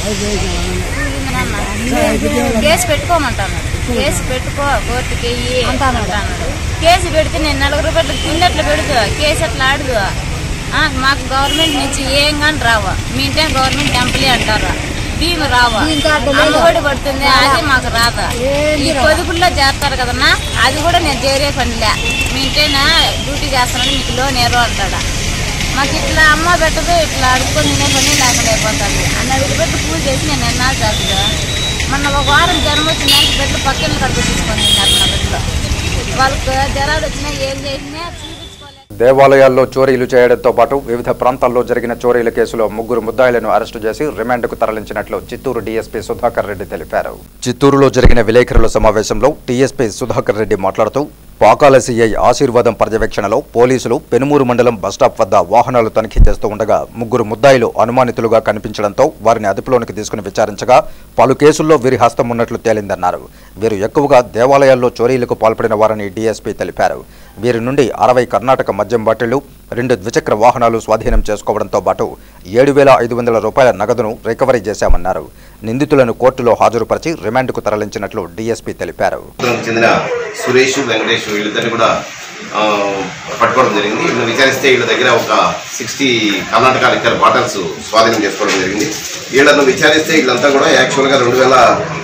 కేసు పెట్టుకోమంటాను కేసు పెట్టుకో కోర్టుకి వెయ్యి అంటాను కేసు పెడితే నేను నలుగురు రూపాయలు తిన్నట్లు పెడుతు కేసు అట్లా ఆడదు ఆ, మాకు గవర్నమెంట్ నుంచి ఏం కానీ రావా మీ ఇంటే గవర్నమెంట్ టెంపులే అంటారా భీము రావా అమ్మఒడి పడుతుంది అది మాకు రాదా ఈ పొదుపుల్లో చేస్తారు కదన్నా అది కూడా నేను చేరే పనిలే మీ ఇంటేనా డ్యూటీ చేస్తానని మీకు లోన్ ఏరో అంటాడా మాకు ఇట్లా అమ్మ పెట్టదు ఇట్లా అడుక్కొని తినే పని లేకుండా అయిపోతుంది అన్న విడిపెట్టి పూజ చేసి నేను ఎన్నాళ్ళు చేస్తుందా మొన్న ఒక వారం జ్వరం వచ్చిన దానికి బెడ్లు పక్కన కడుపు తీసుకొని తిన్నారు నా బెడ్లో వాళ్ళకి జ్వరాలు వచ్చినా ఏం చేసినా
దేవాలయాల్లో చోరీలు చేయడంతో పాటు వివిధ ప్రాంతాల్లో జరిగిన చోరీల కేసులో ముగ్గురు ముద్దాయిలను అరెస్టు చేసి రిమాండ్కు తరలించినట్లు చిత్తూరు డీఎస్పీ సుధాకర్ రెడ్డి తెలిపారు చిత్తూరులో జరిగిన విలేకరుల సమావేశంలో టీఎస్పీ సుధాకర్ రెడ్డి మాట్లాడుతూ పాకాల సీఐ ఆశీర్వాదం పర్యవేక్షణలో పోలీసులు పెనుమూరు మండలం బస్టాప్ వద్ద వాహనాలు తనిఖీ చేస్తూ ఉండగా ముగ్గురు ముద్దాయిలు అనుమానితులుగా కనిపించడంతో వారిని అదుపులోనికి తీసుకుని విచారించగా పలు కేసుల్లో వీరి హస్తం ఉన్నట్లు తేలిందన్నారు వీరు ఎక్కువగా దేవాలయాల్లో చోరీలకు పాల్పడిన వారని డీఎస్పీ తెలిపారు వీరి నుండి అరవై కర్ణాటక మద్యం బాటిళ్లు రెండు ద్విచక్ర వాహనాలు స్వాధీనం చేసుకోవడంతో పాటు ఏడు వేల ఐదు వందల రూపాయల నగదును రికవరీ చేశామన్నారు నిందితులను కోర్టులో హాజరుపరిచి రిమాండ్కు తరలించినట్లు డీఎస్పీ తెలిపారు
కుటుంబానికి చెందిన సురేష్ వెంకటేష్ వీళ్ళిద్దరిని కూడా ఆ, పట్టుకోవడం జరిగింది వీళ్ళని విచారిస్తే వీళ్ళ దగ్గర ఒక సిక్స్టీ కర్ణాటక లిక్కర్ బాటిల్స్ స్వాధీనం చేసుకోవడం జరిగింది వీళ్ళను విచారిస్తే వీళ్ళంతా కూడా యాక్చువల్గా రెండు వేల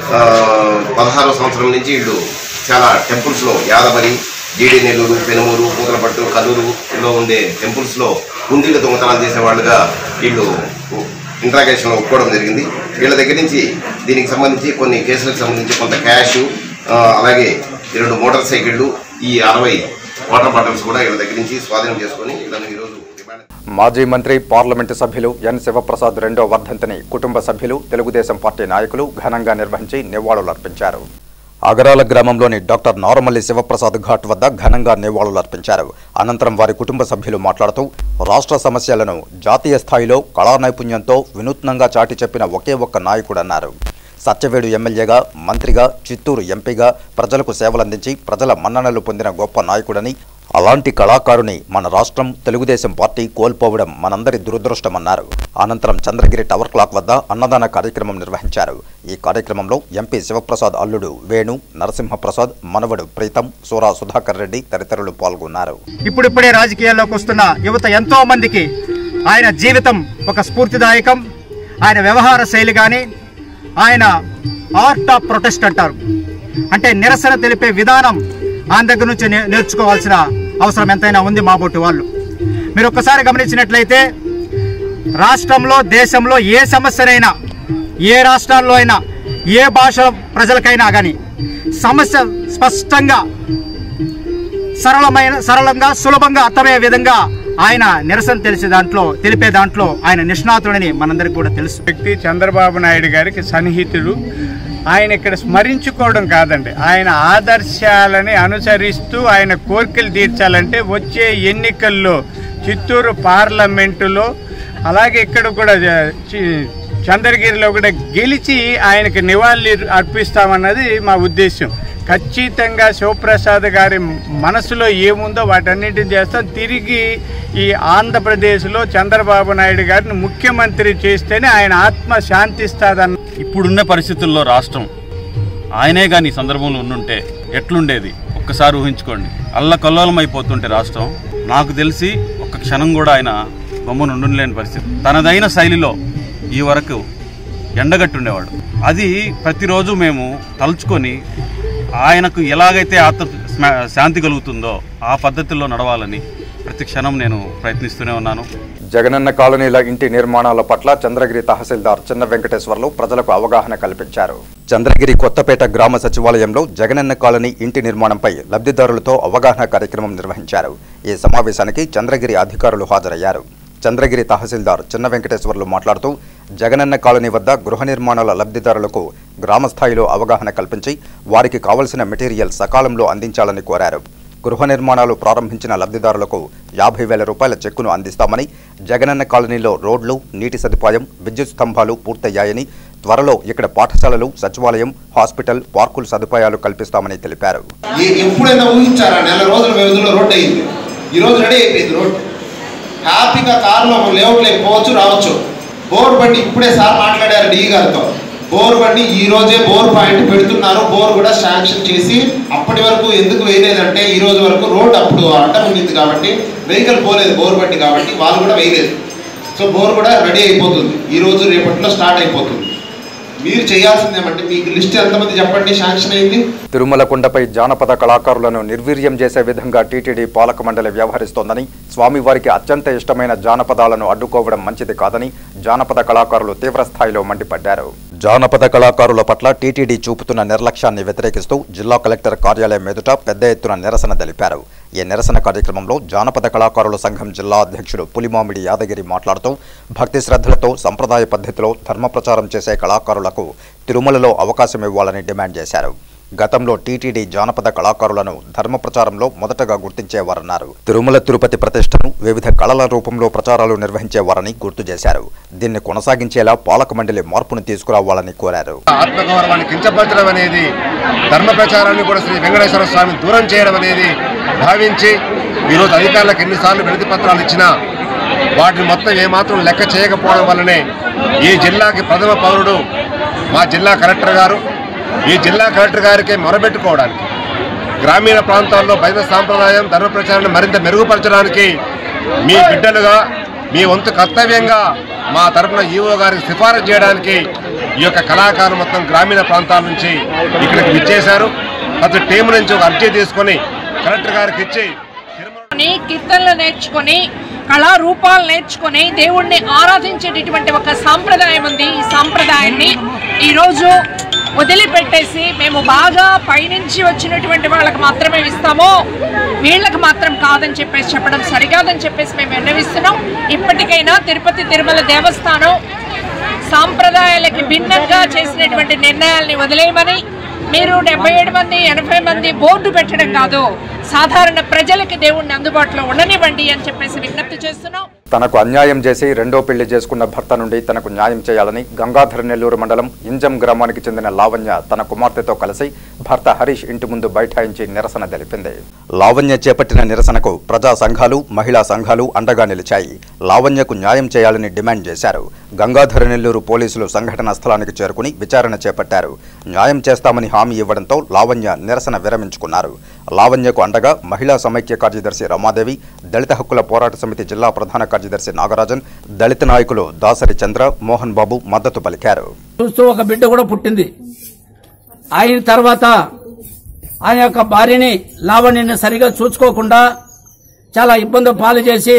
పదహారో సంవత్సరం నుంచి వీళ్ళు చాలా టెంపుల్స్లో యాదమరి జీడి నెల్లూరు పెనుమూరు పూతలపట్టు కల్లూరులో ఉండే టెంపుల్స్లో కుండీల దొంగతనాలు చేసే వాళ్ళుగా వీళ్ళు ఇంట్రాగేషన్లో ఒప్పుకోవడం జరిగింది వీళ్ళ దగ్గర నుంచి దీనికి సంబంధించి కొన్ని కేసులకు సంబంధించి కొంత క్యాష్ ఆ, అలాగే ఈ రెండు మోటార్ సైకిళ్ళు ఈ అరవై వాటర్ బాటిల్స్ కూడా వీళ్ళ దగ్గర నుంచి స్వాధీనం చేసుకొని వీళ్ళని ఈరోజు
మాజీ మంత్రి పార్లమెంటు సభ్యులు ఎన్ శివప్రసాద్ రెండో వర్ధంతిని కుటుంబ సభ్యులు తెలుగుదేశం పార్టీ నాయకులు ఘనంగా నిర్వహించి నివాళులర్పించారు అగరాల గ్రామంలోని డాక్టర్ నారమల్లి శివప్రసాద్ ఘాట్ వద్ద ఘనంగా నివాళులర్పించారు అనంతరం వారి కుటుంబ సభ్యులు మాట్లాడుతూ రాష్ట్ర సమస్యలను జాతీయ స్థాయిలో కళా నైపుణ్యంతో వినూత్నంగా చాటి చెప్పిన ఒకే ఒక్క నాయకుడన్నారు సత్యవేడు ఎమ్మెల్యేగా మంత్రిగా చిత్తూరు ఎంపీగా ప్రజలకు సేవలందించి ప్రజల మన్ననలు పొందిన గొప్ప నాయకుడని అలాంటి కళాకారుని మన రాష్ట్రం తెలుగుదేశం పార్టీ కోల్పోవడం మనందరి దురదృష్టమన్నారు అనంతరం చంద్రగిరి టవర్ క్లాక్ వద్ద అన్నదాన కార్యక్రమం నిర్వహించారు ఈ కార్యక్రమంలో ఎంపీ శివప్రసాద్ అల్లుడు వేణు నరసింహప్రసాద్ మనవడు ప్రీతం సూరా సుధాకర్ రెడ్డి తదితరులు పాల్గొన్నారు
ఇప్పుడిప్పుడే రాజకీయాల్లోకి వస్తున్న యువత ఎంతో మందికి ఆయన జీవితం ఒక స్ఫూర్తిదాయకం ఆయన వ్యవహార శైలి కానీ ఆయన ఆర్ట్ ఆఫ్ ప్రొటెస్ట్ అంటారు అంటే నిరసన తెలిపే విధానం ఆయన దగ్గర నుంచి నే- నేర్చుకోవాల్సిన అవసరం ఎంతైనా ఉంది మా బొట్టు వాళ్ళు మీరు ఒక్కసారి గమనించినట్లయితే రాష్ట్రంలో దేశంలో ఏ సమస్యనైనా ఏ రాష్ట్రాల్లో అయినా ఏ భాష ప్రజలకైనా కానీ సమస్య స్పష్టంగా సరళమైన సరళంగా సులభంగా అర్థమయ్యే విధంగా ఆయన నిరసన తెలిసే దాంట్లో తెలిపే దాంట్లో ఆయన నిష్ణాతుడని మనందరికీ కూడా తెలుసు
వ్యక్తి చంద్రబాబు నాయుడు గారికి సన్నిహితుడు ఆయన ఇక్కడ స్మరించుకోవడం కాదండి ఆయన ఆదర్శాలని అనుసరిస్తూ ఆయన కోరికలు తీర్చాలంటే వచ్చే ఎన్నికల్లో చిత్తూరు పార్లమెంటులో అలాగే ఇక్కడ కూడా జ- చి- చంద్రగిరిలో కూడా గెలిచి ఆయనకి నివాళులు అర్పిస్తామన్నది మా ఉద్దేశం ఖచ్చితంగా శివప్రసాద్ గారి మనసులో ఏముందో వాటన్నిటిని చేస్తాం తిరిగి ఈ ఆంధ్రప్రదేశ్లో చంద్రబాబు నాయుడు గారిని ముఖ్యమంత్రి చేస్తేనే ఆయన ఆత్మ శాంతిస్తాదన్న
ఇప్పుడున్న పరిస్థితుల్లో రాష్ట్రం ఆయనే కానీ ఈ సందర్భంలో ఉండుంటే ఎట్లుండేది ఒక్కసారి ఊహించుకోండి అల్లకల్లోలం అయిపోతుంటే రాష్ట్రం నాకు తెలిసి ఒక్క క్షణం కూడా ఆయన బొమ్మను ఉండులేని పరిస్థితి తనదైన శైలిలో ఈ వరకు ఎండగట్టుండేవాడు అది ప్రతిరోజు మేము తలుచుకొని ఆయనకు ఎలాగైతే ఆత్మ స్మ- శాంతి కలుగుతుందో ఆ పద్ధతిలో నడవాలని ప్రతి క్షణం నేను ప్రయత్నిస్తూనే ఉన్నాను
జగనన్న కాలనీల ఇంటి నిర్మాణాల పట్ల చంద్రగిరి తహసీల్దార్ చిన్న వెంకటేశ్వర్లు ప్రజలకు అవగాహన కల్పించారు చంద్రగిరి కొత్తపేట గ్రామ సచివాలయంలో జగనన్న కాలనీ ఇంటి నిర్మాణంపై లబ్ధిదారులతో అవగాహన కార్యక్రమం నిర్వహించారు ఈ సమావేశానికి చంద్రగిరి అధికారులు హాజరయ్యారు చంద్రగిరి తహసీల్దార్ చిన్న వెంకటేశ్వర్లు మాట్లాడుతూ జగనన్న కాలనీ వద్ద గృహ నిర్మాణాల లబ్ధిదారులకు గ్రామ స్థాయిలో అవగాహన కల్పించి వారికి కావలసిన మెటీరియల్ సకాలంలో అందించాలని కోరారు గృహ నిర్మాణాలు ప్రారంభించిన లబ్ధిదారులకు యాభై వేల రూపాయల చెక్కును అందిస్తామని జగనన్న కాలనీలో రోడ్లు నీటి సదుపాయం విద్యుత్ స్తంభాలు పూర్తయ్యాయని త్వరలో ఇక్కడ పాఠశాలలు సచివాలయం హాస్పిటల్ పార్కుల సదుపాయాలు కల్పిస్తామని తెలిపారు
ఏ- ఎప్పుడైనా ఊహించారా నెల రోజుల వ్యవధిలో రోడ్డు అయింది ఈ రోజు రెడీ అయిపోయింది రోడ్డు హ్యాపీగా కారులో లేఅవుట్లోకి పోవచ్చు రావచ్చు బోర్ బండి ఇప్పుడే సార్ మాట్లాడారు డి గారితో బోర్ బండి ఈ రోజే బోర్ పాయింట్ పెడుతున్నారు బోర్ కూడా శాంక్షన్ చేసి అప్పటి వరకు ఎందుకు వేయలేదంటే ఈ రోజు వరకు రోడ్ అప్పుడు అడ్డం ఉండింది కాబట్టి వెహికల్ పోలేదు బోర్ బండి కాబట్టి వాళ్ళు కూడా వేయలేదు సో బోర్ కూడా రెడీ అయిపోతుంది ఈ రోజు రేపట్లో స్టార్ట్ అయిపోతుంది మీరు చేయాల్సింది ఏమంటే మీకు లిస్ట్ ఎంతమంది చెప్పండి శాంక్షన్ అయింది
తిరుమల కొండపై జానపద కళాకారులను నిర్వీర్యం చేసే విధంగా టీటీడీ పాలక మండలి వ్యవహరిస్తోందని స్వామివారికి అత్యంత ఇష్టమైన జానపదాలను అడ్డుకోవడం మంచిది కాదని జానపద కళాకారులు తీవ్రస్థాయిలో మండిపడ్డారు జానపద కళాకారుల పట్ల టీటీడీ చూపుతున్న నిర్లక్ష్యాన్ని వ్యతిరేకిస్తూ జిల్లా కలెక్టర్ కార్యాలయం ఎదుట పెద్ద ఎత్తున నిరసన తెలిపారు ఈ నిరసన కార్యక్రమంలో జానపద కళాకారుల సంఘం జిల్లా అధ్యక్షుడు పులిమామిడి యాదగిరి మాట్లాడుతూ భక్తి శ్రద్ధలతో సంప్రదాయ పద్ధతిలో ధర్మ ప్రచారం చేసే కళాకారులకు తిరుమలలో అవకాశం ఇవ్వాలని డిమాండ్ చేశారు గతంలో టీటీడీ జానపద కళాకారులను ధర్మ ప్రచారంలో మొదటగా గుర్తించేవారన్నారు తిరుమల తిరుపతి ప్రతిష్టను వివిధ కళల రూపంలో ప్రచారాలు నిర్వహించేవారని గుర్తు చేశారు దీన్ని కొనసాగించేలా పాలక మండలి మార్పును తీసుకురావాలని కోరారు
ఆత్మగౌరవాన్ని కించపరచడం అనేది ధర్మ ప్రచారాన్ని కూడా శ్రీ వెంకటేశ్వర స్వామిని దూరం చేయడం అనేది భావించి ఈరోజు అధికారులకు ఎన్నిసార్లు వినతి పత్రాలు ఇచ్చినా వాటిని మొత్తం ఏమాత్రం లెక్క చేయకపోవడం వల్లనే ఈ జిల్లాకి ప్రథమ పౌరుడు మా జిల్లా కలెక్టర్ గారు ఈ జిల్లా కలెక్టర్ గారికి మొరబెట్టుకోవడానికి గ్రామీణ ప్రాంతాల్లో భజన సాంప్రదాయం ధర్మ ప్రచారాన్ని మరింత మెరుగుపరచడానికి మీ బిడ్డలుగా మీ వంతు కర్తవ్యంగా మా తరపున ఈవో గారికి సిఫారసు చేయడానికి ఈ యొక్క కళాకారులు మొత్తం గ్రామీణ ప్రాంతాల నుంచి ఇక్కడికి విచ్చేశారు అతను టీం నుంచి ఒక అర్జీ తీసుకొని కలెక్టర్ గారికి ఇచ్చి
నేర్చుకొని కీర్తనలు నేర్చుకొని కళారూపాలు నేర్చుకొని దేవుణ్ణి ఆరాధించేటటువంటి ఒక సాంప్రదాయం ఉంది ఈ సాంప్రదాయాన్ని ఈరోజు వదిలిపెట్టేసి మేము బాగా పైనుంచి వచ్చినటువంటి వాళ్ళకి మాత్రమే ఇస్తాము వీళ్ళకి మాత్రం కాదని చెప్పేసి చెప్పడం సరికాదని చెప్పేసి మేము విన్నవిస్తున్నాం ఇప్పటికైనా తిరుపతి తిరుమల దేవస్థానం సాంప్రదాయాలకి భిన్నంగా చేసినటువంటి నిర్ణయాల్ని వదిలేయమని మీరు డెబ్బై ఏడు మంది ఎనభై మంది బోర్డు పెట్టడం కాదు సాధారణ ప్రజలకి దేవుణ్ణి అందుబాటులో ఉండనివ్వండి అని చెప్పేసి విజ్ఞప్తి చేస్తున్నాం
తనకు అన్యాయం చేసి రెండో పెళ్లి చేసుకున్న భర్త నుండి తనకు న్యాయం చేయాలని గంగాధర నెల్లూరు మండలం ఇంజం గ్రామానికి చెందిన లావణ్య తన కుమార్తెతో కలిసి భర్త హరీష్ ఇంటి ముందు బైఠాయించి నిరసన తెలిపింది లావణ్య చేపట్టిన నిరసనకు ప్రజా సంఘాలు మహిళా సంఘాలు అండగా నిలిచాయి లావణ్యకు న్యాయం చేయాలని డిమాండ్ చేశారు గంగాధర నెల్లూరు పోలీసులు సంఘటనా స్థలానికి చేరుకుని విచారణ చేపట్టారు న్యాయం చేస్తామని హామీ ఇవ్వడంతో లావణ్య నిరసన విరమించుకున్నారు లావణ్యకు అండగా మహిళా సమైక్య కార్యదర్శి రమాదేవి దళిత హక్కుల పోరాట సమితి జిల్లా ప్రధాన కార్యదర్శి నాగరాజన్ దళిత నాయకులు దాసరి చంద్ర మోహన్ బాబు మద్దతు పలికారు
చూస్తూ ఒక బిడ్డ కూడా పుట్టింది ఆయన తర్వాత ఆయన యొక్క భార్యని లావణ్యని సరిగా చూసుకోకుండా చాలా ఇబ్బంది పాలు చేసి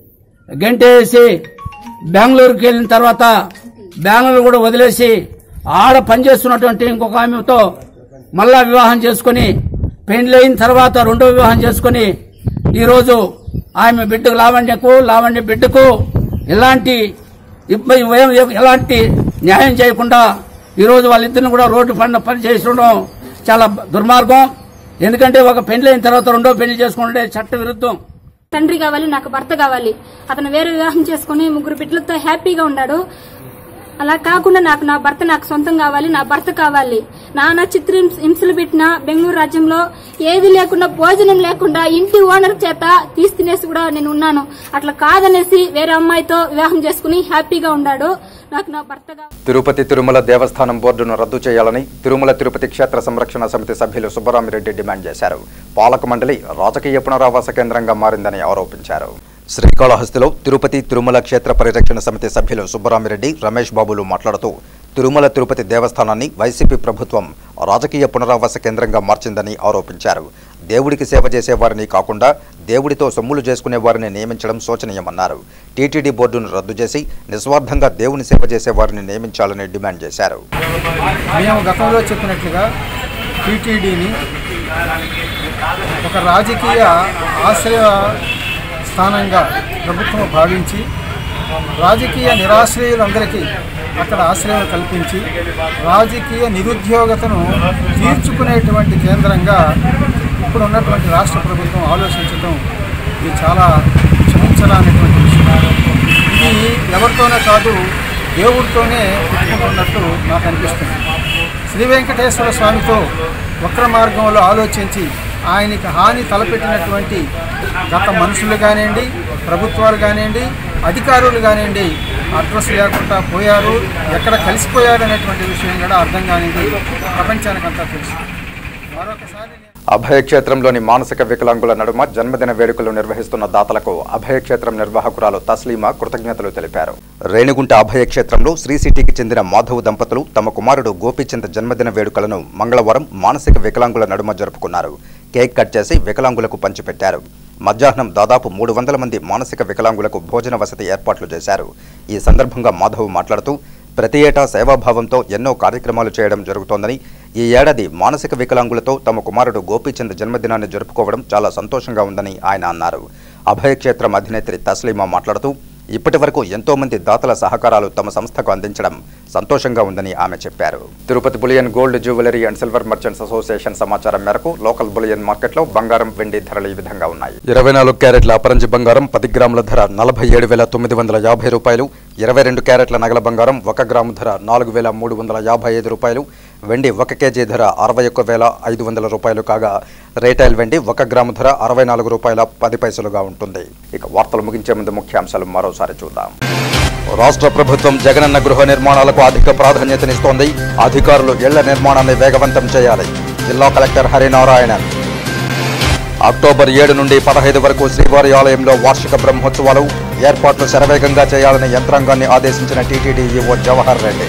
గంటేసి బెంగళూరుకి వెళ్ళిన తర్వాత బెంగళూరు కూడా వదిలేసి ఆడ పనిచేస్తున్నటువంటి ఇంకొక ఆమెతో మళ్ళా వివాహం చేసుకుని పెండ్లైన తర్వాత రెండో వివాహం చేసుకుని ఈరోజు ఆమె బిడ్డకు లావణ్యకు లావణ్య బిడ్డకు ఎలాంటి ఇబ్బ- ఏ- ఎలాంటి న్యాయం చేయకుండా ఈరోజు వాళ్ళిద్దరిని కూడా రోడ్డు పడిన పని చేస్తుండడం చాలా దుర్మార్గం ఎందుకంటే ఒక పెళ్లి అయిన తర్వాత రెండో పెళ్లి చేసుకుంటే చట్ట విరుద్ధం
తండ్రి కావాలి నాకు భర్త కావాలి అతను వేరే వివాహం చేసుకుని ముగ్గురు బిడ్డలతో హ్యాపీగా ఉన్నాడు అలా కాకుండా నాకు నా భర్త నాకు సొంతం కావాలి నా భర్త కావాలి నాన్న చిత్ర హింసలు పెట్టిన బెంగళూరు రాజ్యంలో ఏది లేకుండా భోజనం లేకుండా ఇంటి ఓనర్ చేత తీసి తినేసి కూడా నేను ఉన్నాను అట్లా కాదనేసి వేరే అమ్మాయితో వివాహం చేసుకుని హ్యాపీగా ఉన్నాడు నాకు నా భర్త కావాలి
తిరుపతి తిరుమల దేవస్థానం బోర్డును రద్దు చేయాలని తిరుమల తిరుపతి క్షేత్ర సంరక్షణ సమితి సభ్యులు సుబ్బరామిరెడ్డి డిమాండ్ చేశారు పాలక మండలి రాజకీయ పునరావాస కేంద్రంగా మారిందని ఆరోపించారు శ్రీకాళహస్తిలో తిరుపతి తిరుమల క్షేత్ర పరిరక్షణ సమితి సభ్యులు సుబ్బరామిరెడ్డి రమేష్ బాబులు మాట్లాడుతూ తిరుమల తిరుపతి దేవస్థానాన్ని వైసీపీ ప్రభుత్వం రాజకీయ పునరావాస కేంద్రంగా మార్చిందని ఆరోపించారు దేవుడికి సేవ చేసేవారిని కాకుండా దేవుడితో సొమ్ములు చేసుకునే వారిని నియమించడం శోచనీయమన్నారు టీటీడీ బోర్డును రద్దు చేసి నిస్వార్థంగా దేవుని సేవ చేసేవారిని నియమించాలని డిమాండ్ చేశారు
మేము గతంలో చెప్పినట్లుగా టీటీడీని ఒక రాజకీయ ఆశ్రయ స్థానంగా ప్రభుత్వం భావించి రాజకీయ నిరాశ్రయులందరికీ అక్కడ ఆశ్రయం కల్పించి రాజకీయ నిరుద్యోగతను తీర్చుకునేటువంటి కేంద్రంగా ఇప్పుడు ఉన్నటువంటి రాష్ట్ర ప్రభుత్వం ఆలోచించడం ఇది చాలా క్షమించరానటువంటి విషయం ఇది ఎవరితోనే కాదు దేవుడితోనే పెట్టుకుంటున్నట్టు నాకు అనిపిస్తుంది శ్రీ వెంకటేశ్వర స్వామితో వక్ర మార్గంలో ఆలోచించి ఆయనకి హాని తలపెట్టినటువంటి గత మనుషులు కానివ్వండి ప్రభుత్వాలు కానివ్వండి అధికారులు కానివ్వండి అడ్రస్ లేకుండా పోయారు ఎక్కడ కలిసిపోయారు అనేటువంటి విషయం కూడా అర్థం కానిది ప్రపంచానికంతా తెలుసు మరొకసారి
అభయక్షేత్రంలోని మానసిక వికలాంగుల నడుమ జన్మదిన వేడుకలు నిర్వహిస్తున్న దాతలకు అభయక్షేత్రం నిర్వాహకురాలు తస్లీమా కృతజ్ఞతలు తెలిపారు రేణిగుంట అభయక్షేత్రంలో శ్రీ సిటీకి చెందిన మాధవ్ దంపతులు తమ కుమారుడు గోపీచంద్ జన్మదిన వేడుకలను మంగళవారం మానసిక వికలాంగుల నడుమ జరుపుకున్నారు కేక్ కట్ చేసి వికలాంగులకు పంచిపెట్టారు మధ్యాహ్నం దాదాపు మూడు వందల మంది మానసిక వికలాంగులకు భోజన వసతి ఏర్పాట్లు చేశారు ఈ సందర్భంగా మాధవ్ మాట్లాడుతూ ప్రతి ఏటా సేవాభావంతో ఎన్నో కార్యక్రమాలు చేయడం జరుగుతోందని ఈ ఏడాది మానసిక వికలాంగులతో తమ కుమారుడు గోపీచంద్ జన్మదినాన్ని జరుపుకోవడం చాలా సంతోషంగా ఉందని ఆయన అన్నారు అభయక్షేత్రం అధినేత్రి తస్లీమా మాట్లాడుతూ ఇప్పటి వరకు ఎంతో మంది దాతల సహకారాలు తమ సంస్థకు అందించడం సంతోషంగా ఉందని ఆమె చెప్పారు Tirupati bullion gold jewellery and silver merchants association సమాచారం మేరకు లోకల్ బులియన్ మార్కెట్లో బంగారం వెండి ధరలు ఈ విధంగా ఉన్నాయి ఇరవై నాలుగు క్యారెట్ల అపరంజి బంగారం పది గ్రాముల ధర నలభై ఏడు వేల తొమ్మిది వందల యాభై రూపాయలు ఇరవై రెండు క్యారెట్ల నగల బంగారం ఒక గ్రాము ధర నాలుగు వేల మూడు వందల యాభై ఐదు రూపాయలు వెండి ఒక కేజీ ధర అరవై ఒక్క వేల ఐదు వందల రూపాయలు కాగా రీటైల్ వెండి ఒక గ్రాము ధర అరవై నాలుగు రూపాయల పది పైసలుగా ఉంటుంది ఇక వార్తలు ముగించే ముందు ముఖ్యాంశాలు మరోసారి చూద్దాం రాష్ట్ర ప్రభుత్వం జగనన్న గృహ నిర్మాణాలకు అధిక ప్రాధాన్యతనిస్తోంది అధికారులు ఇళ్ల నిర్మాణాన్ని వేగవంతం చేయాలి జిల్లా కలెక్టర్ హరినారాయణన్ అక్టోబర్ ఏడు నుండి పదహైదు వరకు శ్రీవారి ఆలయంలో వార్షిక బ్రహ్మోత్సవాలు ఏర్పాట్లు శరవేగంగా చేయాలని యంత్రాంగాన్ని ఆదేశించిన TTD EO Jawahar Reddy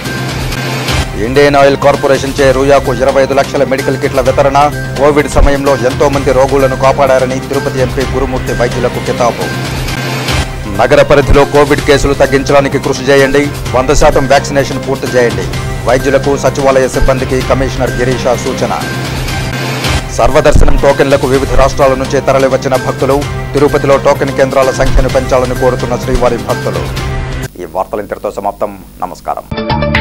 Indian oil corporation చే రూయాకు ఇరవై ఐదు లక్షల మెడికల్ కిట్ల వితరణ కోవిడ్ సమయంలో ఎంతో మంది రోగులను కాపాడారని తిరుపతి ఎంపీ గురుమూర్తి వైద్యులకు కితాబు నగర పరిధిలో కోవిడ్ కేసులు తగ్గించడానికి కృషి చేయండి వంద శాతం వ్యాక్సినేషన్ పూర్తి చేయండి వైద్యులకు సచివాలయ సిబ్బందికి కమిషనర్ గిరీష సూచన సర్వదర్శనం టోకెన్లకు వివిధ రాష్ట్రాల నుంచి తరలివచ్చిన భక్తులు తిరుపతిలో టోకెన్ కేంద్రాల సంఖ్యను పెంచాలని కోరుతున్న శ్రీవారి భక్తులు ఈ వార్తలు ఇంతటితో సమాప్తం నమస్కారం